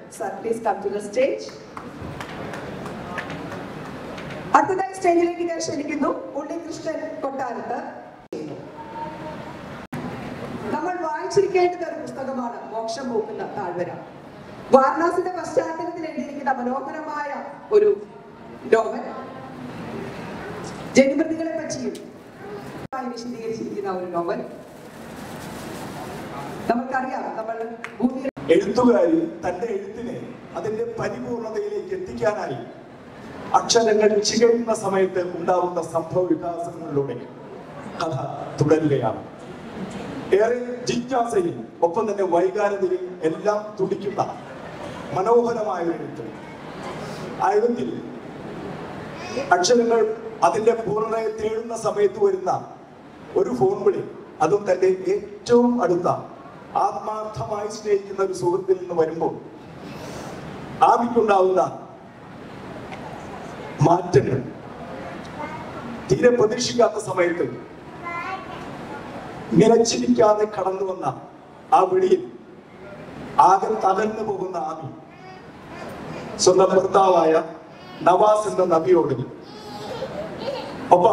Sir please come to the stage അടുത്തതായി സ്റ്റേജിലേക്ക് ഞാൻ ക്ഷണിക്കുന്നു ഉണ്ണികൃഷ്ണൻ കൊട്ടാരത്ത് നമ്മൾ വായിച്ചിരിക്കേണ്ടുന്ന ഒരു പുസ്തകമാണ് മോക്ഷം പോക്കുന്ന താഴ്വര വാരണാസിന്റെ പശ്ചാത്തലത്തിൽ എഴുതിയിരിക്കുന്ന മനോഹരമായ ഒരു നോവൽ ജനിമൃതികളെ പറ്റിയും ആയി വിശദീകരിച്ചിരിക്കുന്ന ഒരു നോവൽ നമുക്കറിയാം നമ്മൾ ഭൂമിയിൽ എഴുത്തുകാരി തന്റെ എഴുത്തിനെ അതിന്റെ പരിപൂർണതയിലേക്ക് എത്തിക്കാനായി അക്ഷരങ്ങൾ ചികയുന്ന സമയത്ത് ഉണ്ടാവുന്ന സംഭവ വികാസങ്ങളിലൂടെ കഥ തുടരുകയാണ് ഏറെ ജിജ്ഞാസയും ഒപ്പം തന്നെ വൈകാരതയും എല്ലാം തുടിക്കുന്ന മനോഹരമായ ഒരു എഴുത്ത് ആ എഴുത്തിൽ അക്ഷരങ്ങൾ അതിന്റെ പൂർണ്ണതയെ തേടുന്ന സമയത്ത് വരുന്ന ഒരു ഫോൺ വിളി അതും തന്റെ ഏറ്റവും അടുത്ത ആത്മാർത്ഥമായി സ്നേഹിക്കുന്ന ഒരു സുഹൃത്തിൽ നിന്ന് വരുമ്പോൾ ആവിക്കുണ്ടാവുന്ന മാറ്റങ്ങൾ തീരെ പ്രതീക്ഷിക്കാത്ത സമയത്ത് നിലച്ചിരിക്കാതെ കടന്നു വന്ന ആ വിളിയിൽ ആകെ തകർന്നു പോകുന്ന ആമി സ്വന്തം ഭർത്താവായ നവാസ് എന്ന നബിയോട് ഒപ്പം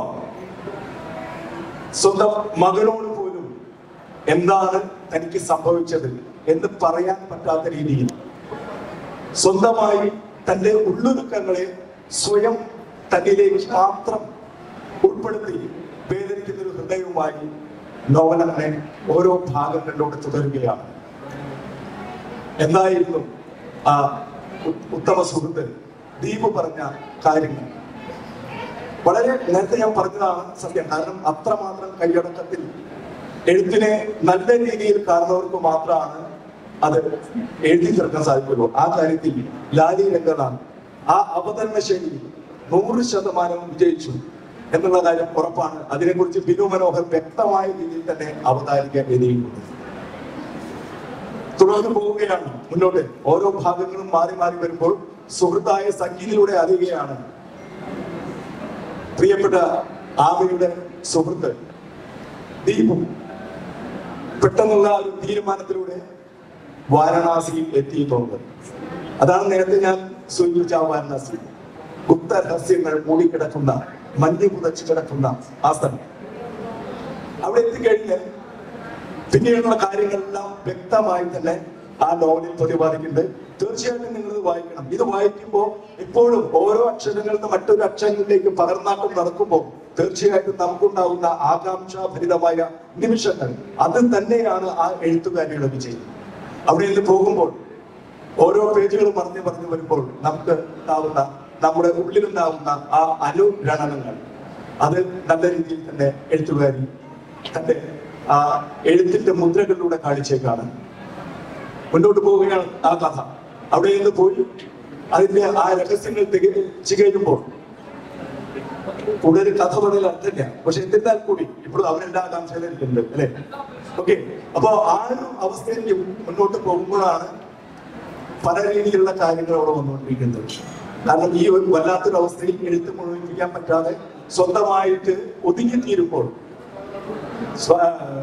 സ്വന്തം മകനോട് പോലും എന്താണ് തനിക്ക് സംഭവിച്ചത് എന്ന് പറയാൻ പറ്റാത്ത രീതിയിൽ സ്വന്തമായി തന്റെ ഉള്ളൊരുക്കങ്ങളെ സ്വയം തന്നിലേക്ക് മാത്രം ഉൾപ്പെടുത്തി വേദനിക്കുന്ന ഒരു ഹൃദയവുമായി നോവൽ അങ്ങനെ ഓരോ ഭാഗങ്ങളിലൂടെ തുടരുകയാണ് എന്തായിരുന്നു ആ ഉ- ഉത്തമ സുഹൃത്ത് ദീപ് പറഞ്ഞ കാര്യങ്ങൾ വളരെ നേരത്തെ ഞാൻ പറഞ്ഞതാണ് സത്യം കാരണം അത്രമാത്രം കൈയടക്കത്തിൽ എഴുത്തിനെ നല്ല രീതിയിൽ കാണുന്നവർക്ക് മാത്രമാണ് അത് എഴുതി തീർക്കാൻ സാധിക്കുള്ളൂ ആ കാര്യത്തിൽ ലാലി രംഗനാണ് ആ അവതരണ ശൈലി നൂറ് ശതമാനം വിജയിച്ചു എന്നുള്ള കാര്യം ഉറപ്പാണ് അതിനെക്കുറിച്ച് ബിനു മനോഹർ വ്യക്തമായ രീതിയിൽ തന്നെ അവതാരിക്കാൻ എഴുതിയിട്ടുണ്ട് തുടർന്ന് പോവുകയാണ് മുന്നോട്ട് ഓരോ ഭാഗങ്ങളും മാറി മാറി വരുമ്പോൾ സുഹൃത്തായ സംഗീതിലൂടെ അറിയുകയാണ് പ്രിയപ്പെട്ട ആമയുടെ സുഹൃത്ത് ദീപു പെട്ടെന്നുള്ള ഒരു തീരുമാനത്തിലൂടെ വാരണാസിയിൽ എത്തിയിട്ടുണ്ട് അതാണ് നേരത്തെ ഞാൻ സൂചിപ്പിച്ച ആ വാരണാസി ഗുപ്ത രഹസ്യങ്ങൾ മൂടിക്കിടക്കുന്ന മഞ്ഞ് പുതച്ചു കിടക്കുന്ന ആ സ്ഥലം അവിടെ എത്തിക്കഴിഞ്ഞ് പിന്നീടുള്ള കാര്യങ്ങളെല്ലാം വ്യക്തമായി തന്നെ ആ നോവലിൽ പ്രതിപാദിക്കുന്നുണ്ട് തീർച്ചയായിട്ടും നിങ്ങൾ ഇത് വായിക്കണം ഇത് വായിക്കുമ്പോൾ എപ്പോഴും ഓരോ അക്ഷരങ്ങളിൽ നിന്ന് മറ്റൊരു അക്ഷരങ്ങളിലേക്ക് പകർന്നാട്ടം നടക്കുമ്പോൾ തീർച്ചയായിട്ടും നമുക്കുണ്ടാവുന്ന ആകാംക്ഷാഭരിതമായ നിമിഷങ്ങൾ അത് തന്നെയാണ് ആ എഴുത്തുകാരിയുടെ വിജയം അവിടെ നിന്ന് പോകുമ്പോൾ ഓരോ പേജുകളും മറിഞ്ഞു പറഞ്ഞു വരുമ്പോൾ നമുക്ക് ഉണ്ടാവുന്ന നമ്മുടെ ഉള്ളിലുണ്ടാവുന്ന ആ അനുരണനങ്ങൾ അത് നല്ല രീതിയിൽ തന്നെ എഴുത്തുകാരി തന്റെ ആ എഴുത്തിന്റെ മുദ്രകളിലൂടെ കാണിച്ചേക്കാണ് മുന്നോട്ട് പോവുകയാണ് ആ കഥ അവിടെ നിന്ന് പോയി അതിന്റെ ആ രഹസ്യങ്ങൾ തികച്ചു കഴിയുമ്പോൾ കൂടുതൽ കഥ പറയൽ അർത്ഥമില്ല പക്ഷെ എന്നിരുന്നാൽ കൂടി ഇപ്പോഴും അവരെല്ലാം ആകാംക്ഷയിലിരിക്കുന്നുണ്ട് അല്ലെ ഓക്കെ അപ്പോ ആ ഒരു അവസ്ഥയിൽ മുന്നോട്ട് പോകുമ്പോഴാണ് പല രീതിയിലുള്ള കാര്യങ്ങൾ അവിടെ വന്നുകൊണ്ടിരിക്കുന്നത് കാരണം ഈ ഒരു വല്ലാത്തൊരു അവസ്ഥയിൽ എഴുത്ത് മുഴുവിപ്പിക്കാൻ പറ്റാതെ സ്വന്തമായിട്ട് ഒതുങ്ങിത്തീരുമ്പോൾ സ്വ-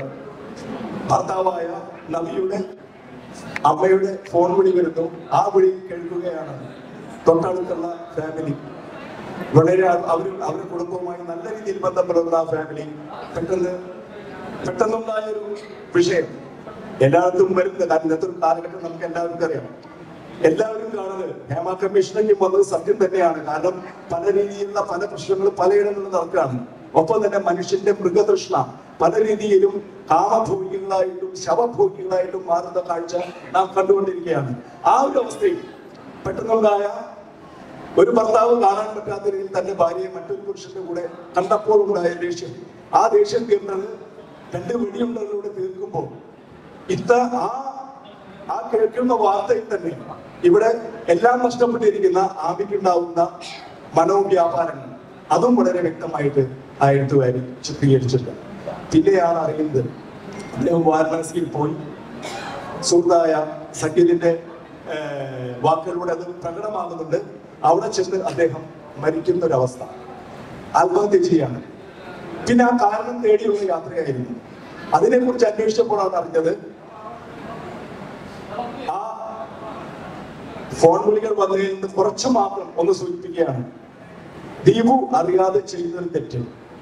ഭർത്താവായ നബിയുടെ അമ്മയുടെ ഫോൺ വിളി വരുന്നു ആ വിളി കേൾക്കുകയാണ് തൊട്ടടുത്തുള്ള ഫാമിലി വളരെ അവർ അവരുടെ കുടുംബവുമായി നല്ല രീതിയിൽ ബന്ധം പുലർന്ന ആ ഫാമിലി പെട്ടെന്ന് പെട്ടെന്നുണ്ടായ ഒരു വിഷയം എല്ലായിടത്തും വരുന്നത് കാരണം ഇന്നത്തെ ഒരു കാലഘട്ടം നമുക്ക് എല്ലാവർക്കും അറിയാം എല്ലാവരും കാണുന്നത് ഹേമ കമ്മീഷനിലേക്ക് വന്നത് സത്യം തന്നെയാണ് കാരണം പല രീതിയിലുള്ള പല പ്രശ്നങ്ങളും പലയിടങ്ങളിലും നടക്കുകയാണ് ഒപ്പം തന്നെ മനുഷ്യന്റെ മൃഗതൃഷ്ണ പല രീതിയിലും കാമഭോഗികളായിട്ടും ശവഭോഗികളായിട്ടും മാറുന്ന കാഴ്ച നാം കണ്ടുകൊണ്ടിരിക്കുകയാണ് ആ ഒരു അവസ്ഥയിൽ പെട്ടെന്നുണ്ടായ ഒരു ഭർത്താവ് കാണാൻ പറ്റാത്ത രീതിയിൽ തന്റെ ഭാര്യയെ മറ്റൊരു പുരുഷന്റെ കൂടെ കണ്ടപ്പോൾ ഉണ്ടായ ദേഷ്യം ആ ദേഷ്യം തീർന്നത് രണ്ട് വെടിയുണ്ടകളിലൂടെ തീർക്കുമ്പോൾ ഇത്ത ആ ആ കേൾക്കുന്ന വാർത്തയിൽ തന്നെ ഇവിടെ എല്ലാം നഷ്ടപ്പെട്ടിരിക്കുന്ന ആമിക്കുണ്ടാവുന്ന മനോവ്യാപാരങ്ങൾ അതും വളരെ വ്യക്തമായിട്ട് ആ എഴുത്തുകാരി ചിത്രീകരിച്ചിട്ടുണ്ട് പിന്നെയാണ് അറിയുന്നത് അദ്ദേഹം വാരണാസിയിൽ പോയി സുഹൃത്തായ സഖ്യത്തിന്റെ ഏർ, വാക്കുകളിലൂടെ അത് പ്രകടമാകുന്നുണ്ട് അവിടെ ചെന്ന് അദ്ദേഹം മരിക്കുന്ന ഒരവസ്ഥ ആത്മഹത്യ ചെയ്യാണ് പിന്നെ ആ കാരണം തേടിയുള്ള യാത്രയായിരുന്നു അതിനെക്കുറിച്ച് അന്വേഷിച്ചപ്പോഴാണ് അറിഞ്ഞത് ആ ഫോൺ വിളികൾ വന്നതിൽ നിന്ന് കുറച്ച് മാത്രം ഒന്ന് സൂചിപ്പിക്കുകയാണ് ദീപു അറിയാതെ ചെയ്തൊരു തെറ്റ്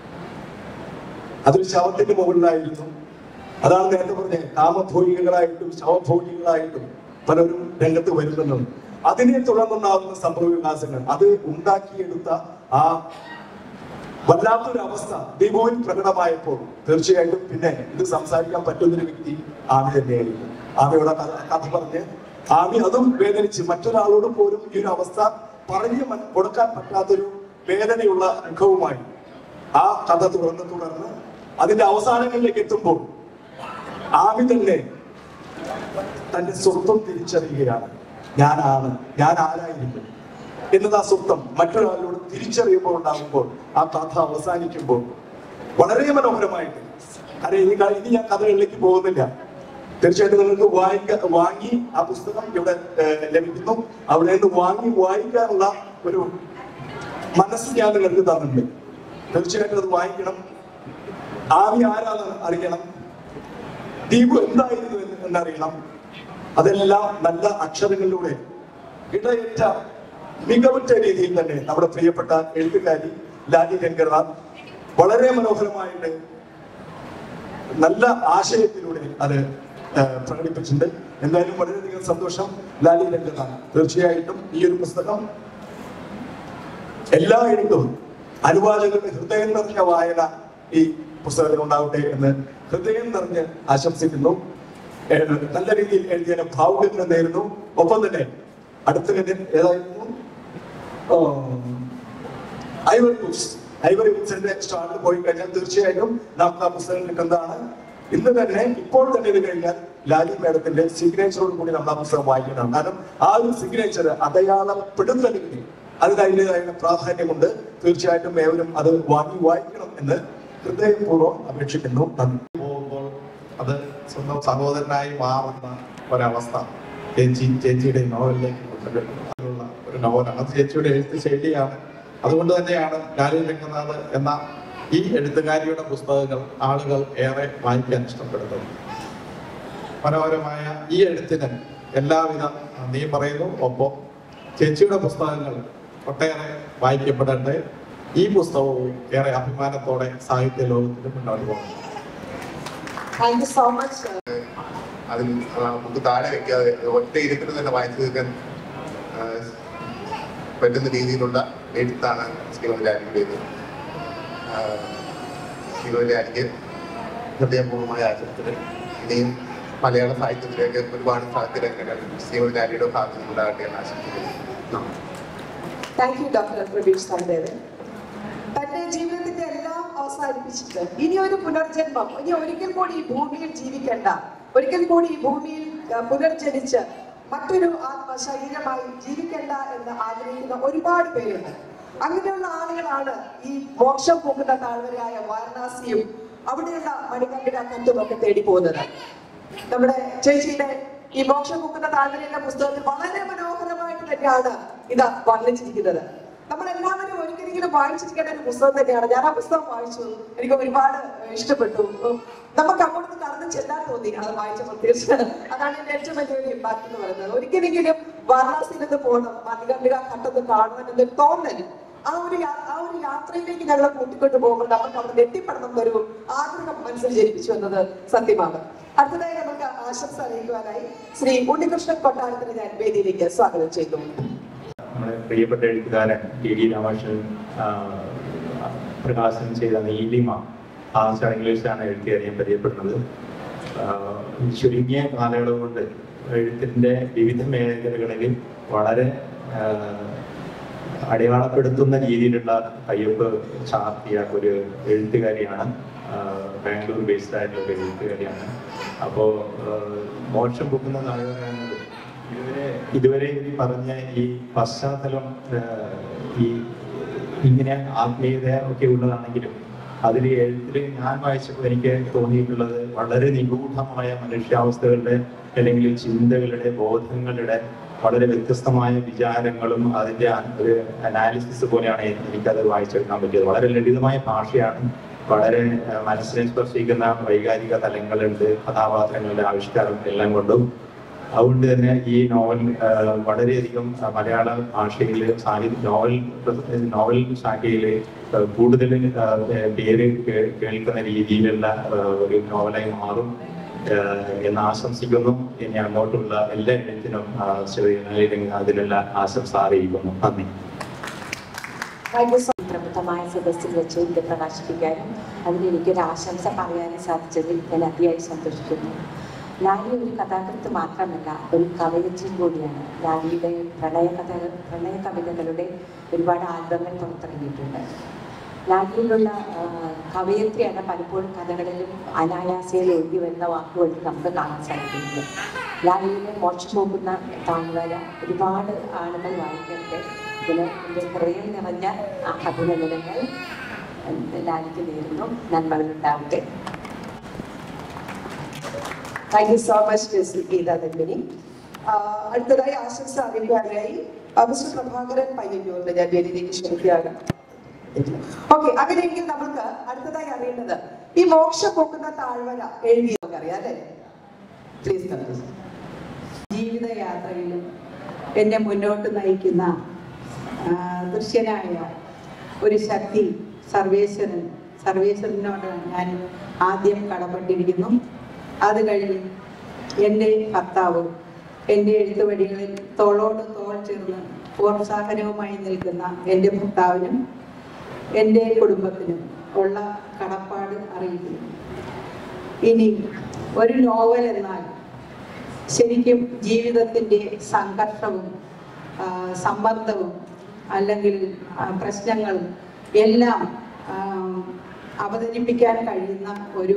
അതൊരു ശവത്തിന്റെ മുകളിലായിരുന്നു അതാണ് നേരത്തെ പറഞ്ഞത് കാമഭോഗികളായിട്ടും ശവഭോഗികളായിട്ടും പലരും രംഗത്ത് വരുന്നുണ്ട് അതിനെ തുടർന്നുണ്ടാകുന്ന സംഭവ വികാസങ്ങൾ അത് ഉണ്ടാക്കിയെടുത്ത ആ വല്ലാത്തൊരു അവസ്ഥ ദീപുവിൽ പ്രകടമായപ്പോൾ തീർച്ചയായിട്ടും പിന്നെ ഇത് സംസാരിക്കാൻ പറ്റുന്നൊരു വ്യക്തി ആമി തന്നെയായിരുന്നു ആമിയുടെ കഥ കഥ പറഞ്ഞ് ആമി അതും വേദനിച്ച് മറ്റൊരാളോട് പോലും ഈ ഒരു അവസ്ഥ പറഞ്ഞു മൻ- കൊടുക്കാൻ പറ്റാത്തൊരു വേദനയുള്ള മുഖവുമായി ആ കഥ തുടർന്ന് തുടർന്ന് അതിന്റെ അവസാനങ്ങളിലേക്ക് എത്തുമ്പോൾ ആമി തന്നെ തന്റെ സ്വത്വം തിരിച്ചറിയുകയാണ് ഞാനാണ് ഞാൻ ആരായിരിക്കും എന്നത് ആ സ്വത്വം മറ്റൊരാളോട് തിരിച്ചറിയുമ്പോൾ ഉണ്ടാകുമ്പോൾ ആ കഥ അവസാനിക്കുമ്പോൾ വളരെ മനോഹരമായിട്ട് അതെ ഇനി ക- ഇനി ഞാൻ കഥകളിലേക്ക് പോകുന്നില്ല തീർച്ചയായിട്ടും നിങ്ങൾക്ക് വായിക്ക വാങ്ങി ആ പുസ്തകം ഇവിടെ ഏഹ്, ലഭിക്കുന്നു അവിടെ നിന്ന് വാങ്ങി വായിക്കാനുള്ള ഒരു മനസ്സ് ഞാൻ നിങ്ങൾക്ക് തന്നിട്ടുണ്ട് തീർച്ചയായിട്ടും അത് വായിക്കണം ആവി ആരാന്ന് അറിയണം ദീപു എന്തായിരുന്നു എന്ന് എന്നറിയണം അതെല്ലാം നല്ല അക്ഷരങ്ങളിലൂടെ ഇടയേറ്റ മികവുറ്റ രീതിയിൽ തന്നെ നമ്മുടെ പ്രിയപ്പെട്ട എഴുത്തുകാരി ലാലി രംഗനാഥ് വളരെ മനോഹരമായിട്ട് നല്ല ആശയത്തിലൂടെ അത് ആ, പ്രകടിപ്പിച്ചിട്ടുണ്ട് എന്തായാലും വളരെയധികം സന്തോഷം ലാലി രംഗനാഥ് തീർച്ചയായിട്ടും ഈ ഒരു പുസ്തകം എല്ലായിടത്തും അനുവാചകരുടെ ഹൃദയം നിറഞ്ഞ വായന ഈ പുസ്തകത്തിൽ ഉണ്ടാവട്ടെ എന്ന് ഹൃദയം നിറഞ്ഞ് ആശംസിക്കുന്നു ഏഹ് നല്ല രീതിയിൽ എഴുതിയ ഭാവുകങ്ങൾ നേരുന്നു ഒപ്പം തന്നെ അടുത്ത ഗദ്യം ഏതായിരുന്നു ഓ, ഐവറി ബുക്സ് ഐവറി ബുക്സിന്റെ സ്റ്റാളിൽ പോയി കഴിഞ്ഞാൽ തീർച്ചയായിട്ടും നമുക്ക് ആ പുസ്തകം കിട്ടുന്നതാണ് ഇന്ന് തന്നെ ഇപ്പോൾ തന്നെ ഇത് കഴിഞ്ഞാൽ ലാലി മേഡത്തിന്റെ സിഗ്നേച്ചറോട് കൂടി നമ്മൾ ആ പുസ്തകം വായിക്കണം കാരണം ആ ഒരു സിഗ്നേച്ചർ അടയാളപ്പെടുത്തലിന് അതിന് അതിൻ്റെതായ പ്രാധാന്യമുണ്ട് തീർച്ചയായിട്ടും ഏവരും അത് വാങ്ങി വായിക്കണം എന്ന് ഹൃദയപൂർവ്വം അപേക്ഷിക്കുന്നു നന്ദി പോകുമ്പോൾ അത് സ്വന്തം സഹോദരനായി മാറുന്ന ഒരവസ്ഥ ചേച്ചി ചേച്ചിയുടെ നോവലിലേക്ക് കൊണ്ടുവരുന്ന ഒരു നോവലാണ് അത് ചേച്ചിയുടെ എഴുത്ത് ശൈലിയാണ് അതുകൊണ്ട് തന്നെയാണ് ലാലി രംഗനാഥ് എന്ന ഈ എഴുത്തുകാരിയുടെ പുസ്തകങ്ങൾ ആളുകൾ ഏറെ വായിക്കാൻ ഇഷ്ടപ്പെടുന്നത് മനോഹരമായ ഈ എഴുത്തിന് എല്ലാവിധ നീ പറയുന്നു ഒപ്പം ചേച്ചിയുടെ പുസ്തകങ്ങൾ ഒട്ടേറെ വായിക്കപ്പെടട്ടെ ഈ പുസ്തകവും ഏറെ അഭിമാനത്തോടെ സാഹിത്യ ലോകത്തിൽ മുന്നോട്ട് പോകുന്നു താങ്ക് യു സോ മച്ച് അതിൽ ആ, നമുക്ക് താഴെ വെക്കാതെ ഒറ്റ ഇരുത്തിന് തന്നെ വായിച്ചു തീർക്കാൻ ആ, പറ്റുന്ന രീതിയിലുള്ള എഴുത്താണ് ശ്രീമതിലാരിയുടേത് ശ്രീമതിലാരിക്ക് ഹൃദയപൂർവ്വമായ ആശംസകൾ ഇനിയും മലയാള സാഹിത്യത്തിലേക്ക് ഒരുപാട് സാഹിത്യരംഗങ്ങൾ ശ്രീമതിലാരിയുടെ ഭാഗത്തു നിന്നുണ്ടാകട്ടെ എന്ന് ആശംസിക്കുന്നു നന്ദി. Thank you doctor Praveesh Sahadevan തന്റെ ജീവിതത്തിന്റെ എല്ലാം അവസാനിപ്പിച്ചിട്ട് ഇനി ഒരു പുനർജന്മം ഇനി ഒരിക്കൽ കൂടി ഈ ഭൂമിയിൽ ജീവിക്കണ്ട ഒരിക്കൽ കൂടി ഈ ഭൂമിയിൽ ആ, പുനർജനിച്ച് മറ്റൊരു ആത്മ ശരീരമായി ജീവിക്കണ്ട എന്ന് ആഗ്രഹിക്കുന്ന ഒരുപാട് പേരുണ്ട് അങ്ങനെയുള്ള ആളുകളാണ് ഈ മോക്ഷം പോകുന്ന താഴ്വരയായ വാരണാസിയും അവിടെയുള്ള മണികണ്ഠിക കത്തും ഒക്കെ തേടി പോകുന്നത് നമ്മുടെ ചേച്ചിയുടെ ഈ മോക്ഷം പോകുന്ന താഴ്വരയിലെ പുസ്തകത്തിൽ വളരെ മനോഹരമായിട്ട് തന്നെയാണ് ഇത് വർണ്ണിച്ചിരിക്കുന്നത് നമ്മൾ എല്ലാവരും ഒരിക്കലെങ്കിലും വായിച്ചിരിക്കേണ്ട ഒരു പുസ്തകം തന്നെയാണ് ഞാൻ ആ പുസ്തകം വായിച്ചു എനിക്ക് ഒരുപാട് ഇഷ്ടപ്പെട്ടു ഉം, നമുക്ക് അങ്ങോട്ട് കടന്നു ചെല്ലാൻ തോന്നി അത് വായിച്ചപ്പോൾ തീർച്ചയായും അതാണ് എന്റെ ഏറ്റവും വലിയൊരു ഇമ്പാക്ട് എന്ന് പറയുന്നത് ഒരിക്കലെങ്കിലും വാരണാസിയിൽ നിന്ന് പോകണം മണികണ്ഠിക കണ്ടെന്ന് കാണണം എന്നൊരു തോന്നൽ ആ ഒരു യാ- ആ ഒരു യാത്രയിലേക്ക് ഞങ്ങളെ കൂട്ടിക്കൊണ്ട് പോകുമ്പോൾ നമുക്ക് അവിടെ എത്തിപ്പെടണം എന്നൊരു ആഗ്രഹം മനസ്സിൽ ജനിപ്പിച്ചു എന്നത് സത്യമാണ് അടുത്തതായി നമുക്ക് ആശംസ അറിയിക്കുവാനായി ശ്രീ ഉണ്ണികൃഷ്ണൻ കൊട്ടാരത്തിന് ഞാൻ വേദിയിലേക്ക് സ്വാഗതം ചെയ്യുന്നു നമ്മുടെ പ്രിയപ്പെട്ട എഴുത്തുകാരൻ ടി ഡി രാമകൃഷ്ണൻ ആ, പ്രകാശനം ചെയ്ത നീലിമ ആ ചടങ്ങിൽ വെച്ചാണ് എഴുത്തുകാരെ ഞാൻ പരിചയപ്പെടുന്നത് ആ, ഈ ചുരുങ്ങിയ കാലയളവ് കൊണ്ട് എഴുത്തിൻ്റെ വിവിധ മേഖലകളിൽ വളരെ ആ, അടയാളപ്പെടുത്തുന്ന രീതിയിലുള്ള കയ്യൊപ്പ് ചാർത്തിയ ഒരു എഴുത്തുകാരിയാണ് ആ, ബാംഗ്ലൂർ ബേസ്ഡ് ആയിട്ടുള്ള ഒരു എഴുത്തുകാരിയാണ് അപ്പോൾ മോക്ഷം പൊക്കുന്ന താഴ്വരയാണത് ഇതുവരെ ഇതുവരെ ഈ പറഞ്ഞ ഈ പശ്ചാത്തലം ആ, ഈ ഇങ്ങനെ ആത്മീയത ഒക്കെ ഉള്ളതാണെങ്കിലും അതിൽ എഴുത്തിൽ ഞാൻ വായിച്ചപ്പോൾ എനിക്ക് തോന്നിയിട്ടുള്ളത് വളരെ നിഗൂഢമായ മനുഷ്യാവസ്ഥകളുടെ അല്ലെങ്കിൽ ചിന്തകളുടെ ബോധങ്ങളുടെ വളരെ വ്യത്യസ്തമായ വിചാരങ്ങളും അതിന്റെ അ- ഒരു അനാലിസിസ് പോലെയാണ് എനിക്കത് വായിച്ചെടുക്കാൻ പറ്റിയത് വളരെ ലളിതമായ ഭാഷയാണ് വളരെ ആ, മനസ്സിനെ സ്പർശിക്കുന്ന വൈകാരിക തലങ്ങളുണ്ട് കഥാപാത്രങ്ങളുടെ ആവിഷ്കാരം എല്ലാം കൊണ്ടും അതുകൊണ്ട് തന്നെ ഈ നോവൽ ആ, വളരെയധികം ആ, മലയാള ഭാഷയിൽ സാഹിത്യ നോവൽ നോവൽ ശാഖയിൽ ആ, കൂടുതൽ ആ, പേര് കേ- കേൾക്കുന്ന രീതിയിലുള്ള ആ, ഒരു നോവലായി മാറും ആ, എന്ന് ആശംസിക്കുന്നു ഇനി അങ്ങോട്ടുള്ള എല്ലാ എഴുത്തിനും ആ, ശ്രീ നളിനി അതിനുള്ള ആശംസ അറിയിക്കുന്നു നന്ദി താങ്ക് യു സോ പ്രബുദ്ധമായ സദസ്സിൽ വെച്ച് ഇത് പ്രകാശിപ്പിക്കാനും അതിന് എനിക്കൊരു ആശംസ പറയാനും സാധിച്ചതിൽ ഞാൻ അതിയായി സന്തോഷിക്കുന്നു ലാലി ഒരു കഥാകൃത്ത് മാത്രമല്ല ഒരു കവയത്രിയും കൂടിയാണ് ലാലിയുടെ പ്രണയ കഥ പ്രണയ കവിതകളുടെ ഒരുപാട് ആൽബങ്ങൾ പുറത്തിറങ്ങിയിട്ടുണ്ട് ലാലിയിലുള്ള ആ, കവയത്രിയാണ് പലപ്പോഴും കഥകളിലും അനായാസയിൽ ഒഴുകി വരുന്ന വാക്കുകളിൽ നമുക്ക് കാണാൻ സാധിക്കുന്നത് ലാലിയിലെ മോക്ഷം പോകുന്ന താഴ്വര ഒരുപാട് ആളുകൾ വായിക്കട്ടെ ഇതിന് എൻ്റെ ഹൃദയം നിറഞ്ഞ ആ അഭിനന്ദനങ്ങൾ ലാലിക്ക് നേരുന്നു നന്മകളുണ്ടാവട്ടെ thank you so much miss Geetha Nenmini അടുത്തതായി ആശംസ അറിയിക്കാനായി മിസ്റ്റർ പ്രഭാകരൻ പയ്യന്നൂരിന്റെ ഞാൻ വേദിയിലേക്ക് ക്ഷണിക്കുകയാണ് ഓക്കെ അങ്ങനെയെങ്കിൽ നമുക്ക് അടുത്തതായി അറിയേണ്ടത് ഈ മോക്ഷം പോക്കുന്ന താഴ്വര എഴുതി അറിയാം അല്ലേ പ്ലീസ് ജീവിതയാത്രയിലും എന്നെ മുന്നോട്ട് നയിക്കുന്ന ആ, ദൃശ്യനായ ഒരു ശക്തി സർവേശ്വരൻ സർവേശ്വരനോട് ഞാൻ ആദ്യം കടപ്പെട്ടിരിക്കുന്നു അത് കഴിഞ്ഞ് എൻ്റെ ഭർത്താവ് എൻ്റെ എഴുത്തുവഴികളിൽ തോളോട് തോൾ ചേർന്ന് പ്രോത്സാഹനവുമായി നിൽക്കുന്ന എൻ്റെ ഭർത്താവിനും എൻ്റെ കുടുംബത്തിനും ഉള്ള കടപ്പാട് അറിയിക്കുന്നു ഇനി ഒരു നോവൽ എന്നാൽ ശരിക്കും ജീവിതത്തിൻ്റെ സംഘർഷവും ആ, സമ്മർദ്ദവും അല്ലെങ്കിൽ ആ, പ്രശ്നങ്ങളും എല്ലാം ആ, അവതരിപ്പിക്കാൻ കഴിയുന്ന ഒരു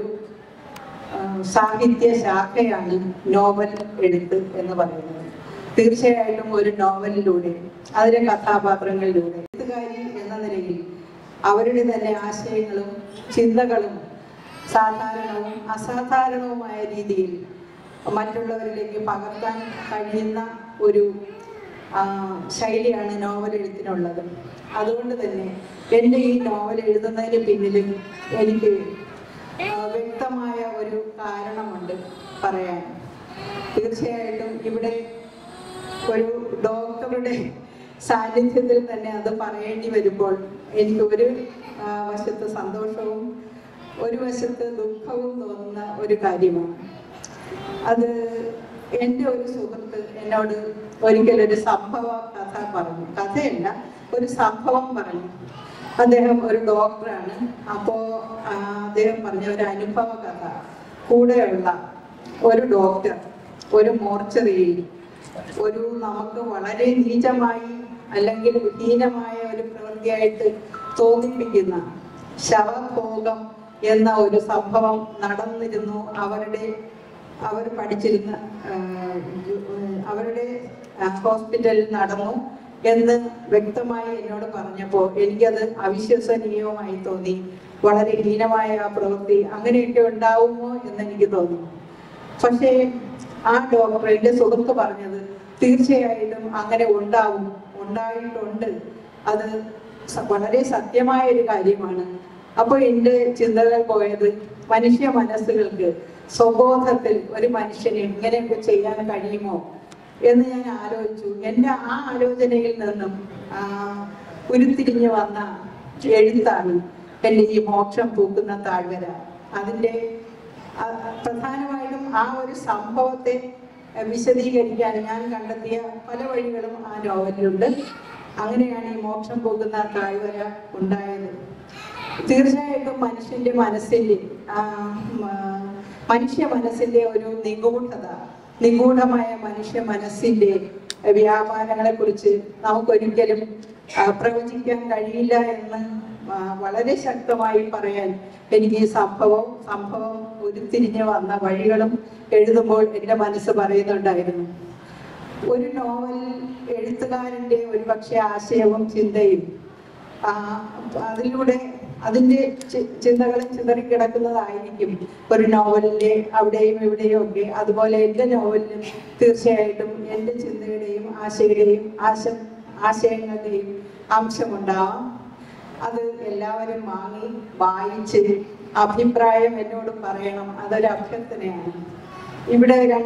ആ, സാഹിത്യ ശാഖയാണ് നോവൽ എഴുത്ത് എന്ന് പറയുന്നത് തീർച്ചയായിട്ടും ഒരു നോവലിലൂടെ അതിലെ കഥാപാത്രങ്ങളിലൂടെ എഴുത്തുകാരി എന്ന നിലയിൽ അവരുടെ തന്നെ ആശയങ്ങളും ചിന്തകളും സാധാരണവും അസാധാരണവുമായ രീതിയിൽ മറ്റുള്ളവരിലേക്ക് പകർത്താൻ കഴിയുന്ന ഒരു ആ, ശൈലിയാണ് നോവൽ എഴുത്തിനുള്ളത് അതുകൊണ്ട് തന്നെ എൻ്റെ ഈ നോവൽ എഴുതുന്നതിന് പിന്നിലും എനിക്ക് ആ, വ്യക്തമായ ഒരു കാരണമുണ്ട് പറയാൻ തീർച്ചയായിട്ടും ഇവിടെ ഒരു ഡോക്ടറുടെ സാന്നിധ്യത്തിൽ തന്നെ അത് പറയേണ്ടി വരുമ്പോൾ എനിക്ക് ഒരു ആ, വശത്ത് സന്തോഷവും ഒരു വശത്ത് ദുഃഖവും തോന്നുന്ന ഒരു കാര്യമാണ് അത് എൻ്റെ ഒരു സുഹൃത്ത് എന്നോട് ഒരിക്കൽ ഒരു സംഭവ കഥ പറഞ്ഞു കഥയല്ല ഒരു സംഭവം പറഞ്ഞു അദ്ദേഹം ഒരു ഡോക്ടറാണ് അപ്പോൾ അദ്ദേഹം പറഞ്ഞ ഒരു അനുഭവ കഥ കൂടെയുള്ള ഒരു ഡോക്ടർ ഒരു മോർച്ചറിയിൽ ഒരു നമുക്ക് വളരെ നീചമായി അല്ലെങ്കിൽ ഹീനമായ ഒരു പ്രവൃത്തിയായിട്ട് തോന്നിപ്പിക്കുന്ന ശവഭോഗം എന്ന ഒരു സംഭവം നടന്നിരുന്നു അവരുടെ അവർ പഠിച്ചിരുന്ന ആ, അവരുടെ ആ, ഹോസ്പിറ്റലിൽ നടന്നു എന്ന് വ്യക്തമായി എന്നോട് പറഞ്ഞപ്പോൾ എനിക്കത് അവിശ്വസനീയവുമായി തോന്നി വളരെ ഹീനമായ ആ പ്രവൃത്തി അങ്ങനെയൊക്കെ ഉണ്ടാവുമോ എന്ന് എനിക്ക് തോന്നി പക്ഷേ ആ ഡോക്ടർ എൻ്റെ സുഹൃത്ത് പറഞ്ഞത് തീർച്ചയായിട്ടും അങ്ങനെ ഉണ്ടാവും ഉണ്ടായിട്ടുണ്ട് അത് സ- വളരെ സത്യമായ ഒരു കാര്യമാണ് അപ്പോൾ എൻ്റെ ചിന്തകൾ പോയത് മനുഷ്യ മനസ്സുകൾക്ക് സ്വബോധത്തിൽ ഒരു മനുഷ്യന് ഇങ്ങനെയൊക്കെ ചെയ്യാൻ കഴിയുമോ എന്ന് ഞാൻ ആലോചിച്ചു എൻ്റെ ആ ആലോചനയിൽ നിന്നും ആ, ഉരുത്തിരിഞ്ഞു വന്ന എഴുത്താണ് എൻ്റെ ഈ മോക്ഷം പൂക്കുന്ന താഴ്വര അതിൻ്റെ ആ, പ്രധാനമായിട്ടും ആ ഒരു സംഭവത്തെ അഹ് വിശദീകരിക്കാൻ ഞാൻ കണ്ടെത്തിയ പല വഴികളും ആ നോവലിലുണ്ട് അങ്ങനെയാണ് ഈ മോക്ഷം പോകുന്ന താഴ്വര ഉണ്ടായത് തീർച്ചയായിട്ടും മനുഷ്യന്റെ മനസ്സിന്റെ ആ, മ, മനുഷ്യ മനസ്സിന്റെ ഒരു നിഗൂഢത നിഗൂഢമായ മനുഷ്യ മനസ്സിന്റെ വ്യാപാരങ്ങളെ കുറിച്ച് നമുക്കൊരിക്കലും ആ, പ്രവചിക്കാൻ കഴിയില്ല എന്ന് ആ, വളരെ ശക്തമായി പറയാൻ എനിക്ക് ഈ സംഭവം സംഭവം ഉരുത്തിരിഞ്ഞ് വന്ന വഴികളും എഴുതുമ്പോൾ എൻ്റെ മനസ്സ് പറയുന്നുണ്ടായിരുന്നു ഒരു നോവൽ എഴുത്തുകാരൻ്റെ ഒരു പക്ഷേ ആശയവും ചിന്തയും ആ, അതിലൂടെ അതിൻ്റെ ചി- ചിന്തകളും ചിതറിക്കിടക്കുന്നതായിരിക്കും ഒരു നോവലിൻ്റെ അവിടെയും ഇവിടെയും ഒക്കെ അതുപോലെ എൻ്റെ നോവലിലും തീർച്ചയായിട്ടും എൻ്റെ ചിന്തയുടെയും ആശയുടെയും ആശ ആശയങ്ങളുടെയും അംശമുണ്ടാവാം അത് എല്ലാവരും വാങ്ങി വായിച്ച് അഭിപ്രായം എന്നോട് പറയണം അതൊരു അഭ്യർത്ഥനയാണ് ഇവിടെ രണ്ട്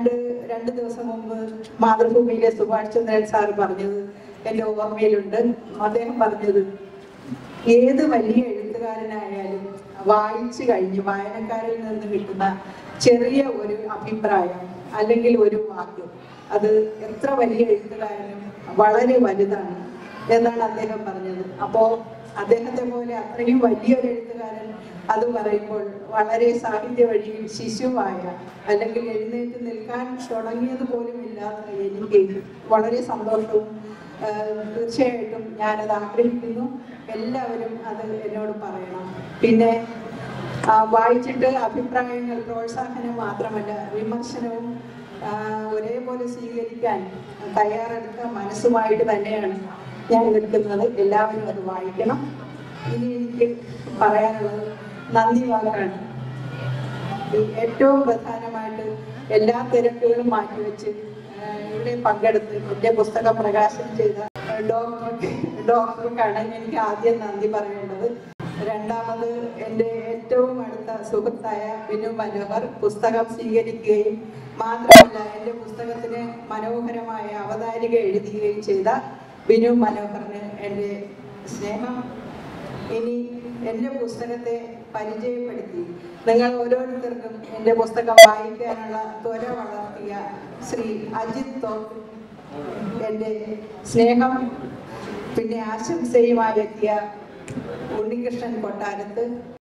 രണ്ട് ദിവസം മുമ്പ് മാതൃഭൂമിയിലെ സുഭാഷ് ചന്ദ്രൻ സാർ പറഞ്ഞത് എൻ്റെ ഓർമ്മയിലുണ്ട് അദ്ദേഹം പറഞ്ഞത് ഏത് വലിയ എഴുത്തുകാരനായാലും വായിച്ചു കഴിഞ്ഞ് വായനക്കാരിൽ നിന്ന് കിട്ടുന്ന ചെറിയ ഒരു അഭിപ്രായം അല്ലെങ്കിൽ ഒരു വാക്ക് അത് എത്ര വലിയ എഴുത്തുകാരനും വളരെ വലുതാണ് എന്നാണ് അദ്ദേഹം പറഞ്ഞത് അപ്പോ അദ്ദേഹത്തെ പോലെ അത്രയും വലിയൊരു എഴുത്തുകാരൻ അത് പറയുമ്പോൾ വളരെ സാഹിത്യ വഴിയിൽ ശിശുവായ അല്ലെങ്കിൽ എഴുന്നേറ്റ് നിൽക്കാൻ തുടങ്ങിയത് പോലും ഇല്ലാത്ത എനിക്ക് വളരെ സന്തോഷവും ആഹ് തീർച്ചയായിട്ടും ഞാനത് ആഗ്രഹിക്കുന്നു എല്ലാവരും അത് എന്നോട് പറയണം പിന്നെ ആ, വായിച്ചിട്ട് അഭിപ്രായങ്ങൾ പ്രോത്സാഹനം മാത്രമല്ല വിമർശനവും ആ, ഒരേപോലെ സ്വീകരിക്കാൻ തയ്യാറെടുത്ത മനസ്സുമായിട്ട് തന്നെയാണ് ഞാൻ നിൽക്കുന്നത് എല്ലാവരും അത് വായിക്കണം ഇനി എനിക്ക് പറയാനുള്ളത് നന്ദി വാക്കാണ് ഈ ഏറ്റവും പ്രധാനമായിട്ട് എല്ലാ തിരക്കുകളും മാറ്റിവെച്ച് ആ, ഇവിടെ പങ്കെടുത്ത് എൻ്റെ പുസ്തകം പ്രകാശനം ചെയ്ത ഡോക്ടർ ഡോക്ടർക്കാണ് എനിക്ക് ആദ്യം നന്ദി പറയേണ്ടത് രണ്ടാമത് എൻ്റെ ഏറ്റവും അടുത്ത സുഹൃത്തായ ബിനു മനോഹർ പുസ്തകം സ്വീകരിക്കുകയും മാത്രമല്ല എൻ്റെ പുസ്തകത്തിന് മനോഹരമായ അവതാരിക എഴുതുകയും ചെയ്ത ബിനു മനോഹറിന് എൻ്റെ സ്നേഹം ഇനി എൻ്റെ പുസ്തകത്തെ പരിചയപ്പെടുത്തി നിങ്ങൾ ഓരോരുത്തർക്കും എൻ്റെ പുസ്തകം വായിക്കാനുള്ള ത്വര വളർത്തിയ ശ്രീ അജിത് തോപ്പ് എൻ്റെ സ്നേഹം പിന്നെ ആശംസയുമായി എത്തിയ ഉണ്ണികൃഷ്ണൻ കൊട്ടാരത്ത്